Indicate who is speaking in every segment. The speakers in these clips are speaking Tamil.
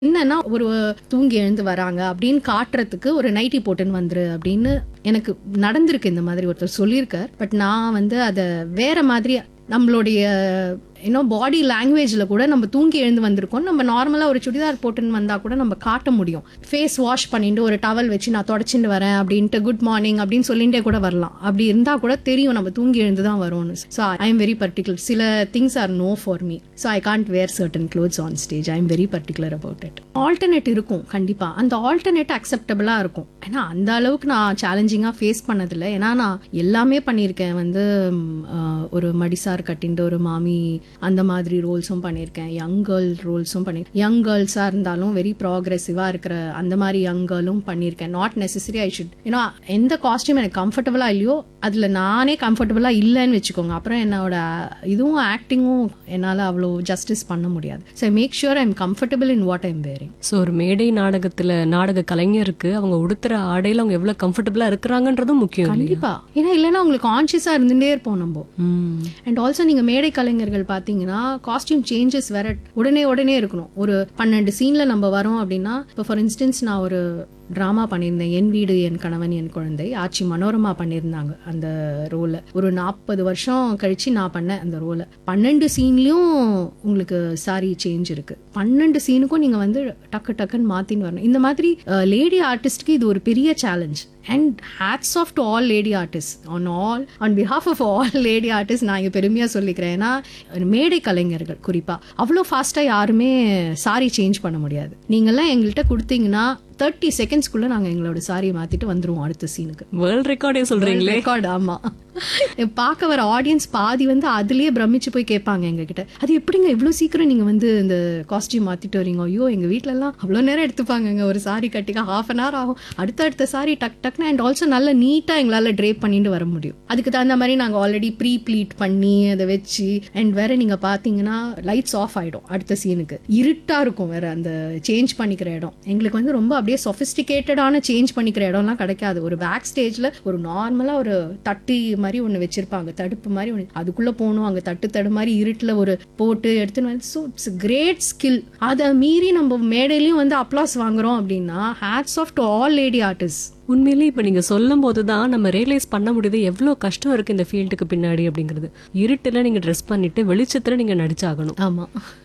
Speaker 1: என்னன்னா ஒரு தூங்கி எழுந்து வராங்க அப்படின்னு காட்டுறதுக்கு ஒரு நைட்டி போட்டுன்னு வந்துரு அப்படின்னு எனக்கு நடந்திருக்கு இந்த மாதிரி ஒருத்தர் சொல்லியிருக்கார் பட் நான் வந்து அதை வேற மாதிரி நம்மளுடைய இன்னும் பாடி லாங்குவேஜ்ல கூட நம்ம தூங்கி எழுந்து வந்திருக்கோம் நம்ம நார்மலா ஒரு சுடிதார் போட்டுன்னு வந்தா கூட நம்ம காட்ட முடியும் ஃபேஸ் வாஷ் பண்ணிட்டு ஒரு டவல் வச்சு நான் தொடச்சிட்டு வரேன் அப்படின்ட்டு குட் மார்னிங் அப்படின்னு சொல்லிட்டே கூட வரலாம் அப்படி இருந்தா கூட தெரியும் நம்ம தூங்கி எழுந்து தான் வரும்னு so I am very particular சில things are no for me so I can't wear certain clothes on stage I am very particular about it alternate இருக்கும் கண்டிப்பா அந்த ஆல்டர்னேட் அக்செப்டபிளா இருக்கும் ஏன்னா அந்த அளவுக்கு நான் சேலஞ்சிங்கா ஃபேஸ் பண்ணதில்லை ஏன்னா நான் எல்லாமே பண்ணியிருக்கேன் வந்து ம், ஆஹ், ஒரு மடிசார் கட்டின்ட்டு ஒரு மாமி அந்த மாதிரி ரோல்ஸும் பண்ணியிருக்கேன் யங் கேர்ள் ரோல்ஸும் பண்ணியிருக்கேன் யங் கேர்ள்ஸாக இருந்தாலும் வெரி ப்ராக்ரெசிவாக இருக்கிற அந்த மாதிரி யங் கேர்ளும் பண்ணியிருக்கேன் நாட் நெசசரி ஐ ஷுட் ஏன்னா எந்த காஸ்டியூம் எனக்கு கம்ஃபர்டபுளாக இல்லையோ அதில் நானே கம்ஃபர்டபுளாக இல்லைன்னு வச்சுக்கோங்க அப்புறம் என்னோட இதுவும் ஆக்டிங்கும் என்னால் அவ்வளோ ஜஸ்டிஸ் பண்ண முடியாது so make sure I am comfortable in what I'm wearing
Speaker 2: so ஒரு மேடை நாடகத்துல நாடக கலைஞருக்கு அவங்க உடுத்துற ஆடையில அவங்க எவ்வளவு கம்ஃபர்டபுளா இருக்கிறாங்கிறதும் முக்கியம் இல்லையா
Speaker 1: கண்டிப்பா ஏன்னா இல்லைன்னா உங்களுக்கு கான்சியஸா இருந்துட்டே இருப்போம் நம்ம
Speaker 2: ம்.
Speaker 1: அண்ட் ஆல்சோ நீங்க மேடை கலைஞர்கள் பாத்தீங்கன்னா காஸ்டியூம் சேஞ்சஸ் வேற உடனே உடனே இருக்கணும் ஒரு பன்னெண்டு சீன்ல நம்ம வரோம் அப்படின்னா இப்போ ஃபார் இன்ஸ்டன்ஸ் நான் ஒரு டிராமா பண்ணியிருந்தேன் என் வீடு என் கணவன் என் குழந்தை ஆச்சி மனோரமா பண்ணியிருந்தாங்க அந்த ரோலை ஒரு நாற்பது வருஷம் கழிச்சு நான் பண்ணேன் அந்த ரோலை பன்னெண்டு சீன்லயும் உங்களுக்கு சாரி சேஞ்ச் இருக்கு பன்னெண்டு சீனுக்கும் நீங்க வந்து டக்கு டக்குன்னு மாத்தின்னு வரணும் இந்த மாதிரி லேடி ஆர்டிஸ்ட்க்கு இது ஒரு பெரிய challenge and hats off to all lady artist on all on behalf of all lady artist நான் இங்கே பெருமையாக சொல்லிக்கிறேன் ஏன்னா மேடை கலைஞர்கள் குறிப்பாக அவ்வளோ ஃபாஸ்ட்டாக யாருமே சாரி சேஞ்ச் பண்ண முடியாது நீங்கள்லாம் எங்கள்கிட்ட கொடுத்தீங்கன்னா தேர்ட்டி செகண்ட்ஸ்க்குள்ளே நாங்கள் எங்களோட சாரியை மாற்றிட்டு வந்துருவோம் அடுத்த சீனுக்கு
Speaker 2: வேர்ல்ட் ரெக்கார்டே சொல்றீங்களே
Speaker 1: ரெக்கார்ட் ஆமா பார்க்க வர ஆடியன்ஸ் பாதி வந்து அதுலயே பிரமிச்சு போய் கேட்பாங்க எங்க கிட்ட அது எப்படிங்க இவ்வளவு சீக்கிரம் நீங்க வந்து இந்த காஸ்டியூம் மாத்திட்டு வரீங்க ஐயோ எங்க வீட்ல எல்லாம் அவ்வளவு நேரம் எடுத்துப்பாங்கங்க ஒரு சாரி கட்டிக்க ஹாஃப் அன் ஹவர் ஆகும் அடுத்த அடுத்த சாரி டக் டக்னு அண்ட் ஆல்சோ நல்ல நீட்டா எங்களால ட்ரேப் பண்ணிட்டு வர முடியும் அதுக்கு தகுந்த மாதிரி நாங்க ஆல்ரெடி ப்ரீ ப்ளீட் பண்ணி அதை வச்சு அண்ட் வேற நீங்க பாத்தீங்கன்னா லைட்ஸ் ஆஃப் ஆயிடும் அடுத்த சீனுக்கு இருட்டா இருக்கும் வேற அந்த சேஞ்ச் பண்ணிக்கிற இடம் எங்களுக்கு வந்து ரொம்ப அப்படியே சொஃபிஸ்டிகேட்டடான சேஞ்ச் பண்ணிக்கிற இடம்லாம் கிடைக்காது ஒரு பேக் ஸ்டேஜ்ல ஒரு நார்மலா ஒரு தட்டி மாதிரி ஒன்று வச்சிருப்பாங்க தடுப்பு மாதிரி ஒன்று அதுக்குள்ள போகணும் அங்க தட்டு தடு மாதிரி இருட்டுல ஒரு போட்டு எடுத்துன்னு வந்து ஸோ இட்ஸ் கிரேட் ஸ்கில் அதை மீறி நம்ம மேடையிலயும் வந்து அப்ளாஸ் வாங்குறோம் அப்படின்னா hats off to all lady artist
Speaker 2: உண்மையிலேயே இப்ப நீங்க சொல்லும் போதுதான் நம்ம ரியலைஸ் பண்ண முடியுது எவ்வளவு கஷ்டம் இருக்கு இந்த ஃபீல்டுக்கு பின்னாடி அப்படிங்கிறது இருட்டுல நீங்க ட்ரெஸ் பண்ணிட்டு வெளிச்சத்துல நீங்க நடிச்சாகணும்
Speaker 1: ஆமா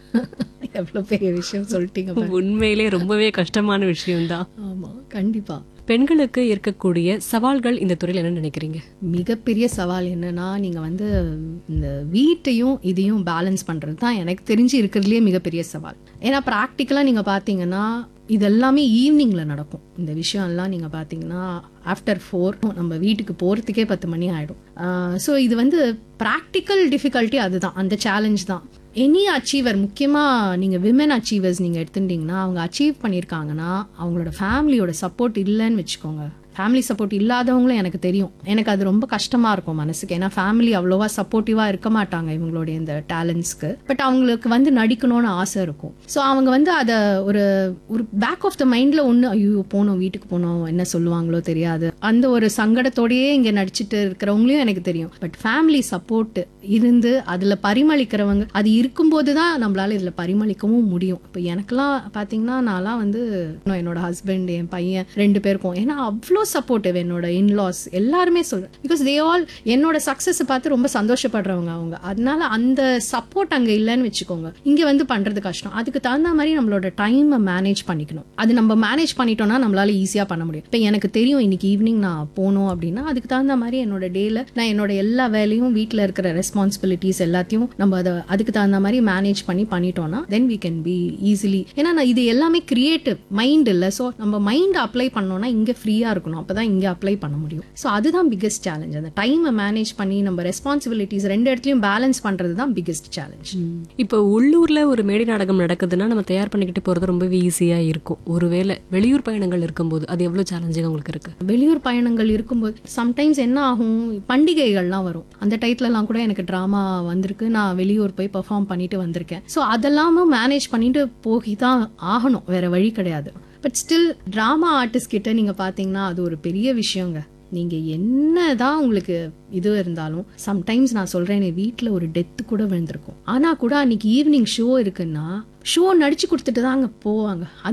Speaker 1: எவ்வளவு பெரிய விஷயம் சொல்லிட்டீங்க பாருங்க.
Speaker 2: உண்மையிலே ரொம்பவே கஷ்டமான விஷயம்தான்
Speaker 1: ஆமா கண்டிப்பா
Speaker 2: பெண்களுக்கு இருக்கக்கூடிய சவால்கள் இந்த துறையில என்ன நினைக்கிறீங்க
Speaker 1: மிகப்பெரிய சவால் என்னன்னா நீங்க வந்து இந்த வீட்டையும் இதையும் பேலன்ஸ் பண்றது தான் எனக்கு தெரிஞ்சு இருக்கிறதுலயே மிகப்பெரிய சவால் ஏன்னா ப்ராக்டிக்கலா நீங்க பாத்தீங்கன்னா இது எல்லாமே ஈவினிங்ல நடக்கும் இந்த விஷயம் எல்லாம் நீங்க பாத்தீங்கன்னா ஆஃப்டர் ஃபோர் நம்ம வீட்டுக்கு போறதுக்கே பத்து மணி ஆயிடும் ஸோ இது வந்து ப்ராக்டிக்கல் டிஃபிகல்ட்டி அதுதான் அந்த சேலஞ்ச் தான் எனி அச்சீவர் முக்கியமா நீங்க விமன் அச்சீவர்ஸ் நீங்க எடுத்துட்டீங்கன்னா அவங்க அச்சீவ் பண்ணியிருக்காங்கன்னா அவங்களோட ஃபேமிலியோட சப்போர்ட் இல்லைன்னு வச்சுக்கோங்க ஃபேமிலி சப்போர்ட் இல்லாதவங்களும் எனக்கு தெரியும் எனக்கு அது ரொம்ப கஷ்டமா இருக்கும் மனசுக்கு ஏன்னா ஃபேமிலி அவ்வளோவா சப்போர்ட்டிவா இருக்க மாட்டாங்க இவங்களுடைய இந்த டேலண்ட்ஸ்க்கு பட் அவங்களுக்கு வந்து நடிக்கணும்னு ஆசை இருக்கும் ஸோ அவங்க வந்து அதை ஒரு ஒரு பேக் ஆஃப் த மைண்ட்ல ஒன்று ஐயோ போகணும் வீட்டுக்கு போகணும் என்ன சொல்லுவாங்களோ தெரியாது அந்த ஒரு சங்கடத்தோடயே இங்க நடிச்சிட்டு இருக்கிறவங்களையும் எனக்கு தெரியும் பட் ஃபேமிலி சப்போர்ட் இருந்து அதுல பரிமளிக்கிறவங்க அது இருக்கும்போது தான் நம்மளால இதுல பரிமளிக்கவும் முடியும் இப்போ எனக்கெல்லாம் பாத்தீங்கன்னா நான்லாம் வந்து நான் என்னோட ஹஸ்பண்ட் என் பையன் ரெண்டு பேருக்கும் ஏன்னா அவ்வளோ சப்போர்ட்டிவ் என்னோட இன்லாஸ் எல்லாருமே சொல்றேன் பிகாஸ் தே ஆல் என்னோட சக்சஸ் பார்த்து ரொம்ப சந்தோஷப்படுறவங்க அவங்க அதனால அந்த சப்போர்ட் அங்க இல்லைன்னு வச்சுக்கோங்க இங்க வந்து பண்றது கஷ்டம் அதுக்கு தகுந்த மாதிரி நம்மளோட டைமை மேனேஜ் பண்ணிக்கணும் அது நம்ம மேனேஜ் பண்ணிட்டோம்னா நம்மளால ஈஸியா பண்ண முடியும் இப்போ எனக்கு தெரியும் இன்னைக்கு ஈவினிங் நான் போகணும் அப்படின்னா அதுக்கு தகுந்த மாதிரி என்னோட டேல நான் என்னோட எல்லா வேலையும் வீட்டில் இருக்கிற ரெஸ்பான்சிபிலிட்டிஸ் எல்லாத்தையும் நம்ம அதை அதுக்கு தகுந்த மாதிரி மேனேஜ் பண்ணி பண்ணிட்டோம்னா then we can be easily ஏன்னா நான் இது எல்லாமே கிரியேட்டிவ் மைண்ட் இல்லை ஸோ நம்ம மைண்ட் அப்ளை பண்ணோம்னா இங்கே ஃப்ரீயாக இருக்கணும் அப்பதான் இங்கே அப்ளை பண்ண முடியும் ஸோ அதுதான் பிக்கஸ்ட் சேலஞ்ச் அந்த டைமை மேனேஜ் பண்ணி நம்ம ரெஸ்பான்சிபிலிட்டிஸ் ரெண்டு இடத்துலையும் பேலன்ஸ் பண்றது தான் பிக்கஸ்ட் சேலஞ்ச்
Speaker 2: இப்போ உள்ளூர்ல ஒரு மேடை நாடகம் நடக்குதுன்னா நம்ம தயார் பண்ணிக்கிட்டு போறது ரொம்பவே ஈஸியா இருக்கும் ஒருவேளை வெளியூர் பயணங்கள் இருக்கும்போது அது எவ்வளவு சேலஞ்சிங் உங்களுக்கு இருக்கு
Speaker 1: வெளியூர் பயணங்கள் இருக்கும்போது சம்டைம்ஸ் என்ன ஆகும் பண்டிகைகள்லாம் வரும் அந்த டயத்துலலாம் கூட எனக்கு ட்ராமா வந்திருக்கு நான் வெளியூர் போய் பெர்ஃபார்ம் பண்ணிட்டு வந்திருக்கேன் ஸோ அதெல்லாமும் மேனேஜ் பண்ணிட்டு போய் தான் ஆகணும் வேற வழி கிடையாது பட் ஸ்டில் ட்ராமா ஆர்டிஸ்ட் கிட்ட நீங்க பாத்தீங்கன்னா அது ஒரு பெரிய விஷயங்க நீங்க என்னதான் உங்களுக்கு இது இருந்தாலும் சம்டைம்ஸ் நான் சொல்றேன் என் வீட்டில் ஒரு டெத்து கூட விழுந்திருக்கும் ஆனா கூட அன்னைக்கு ஈவினிங் ஷோ இருக்குன்னா ஷோ நடிச்சு கொடுத்துட்டு தான் அங்க போவாங்க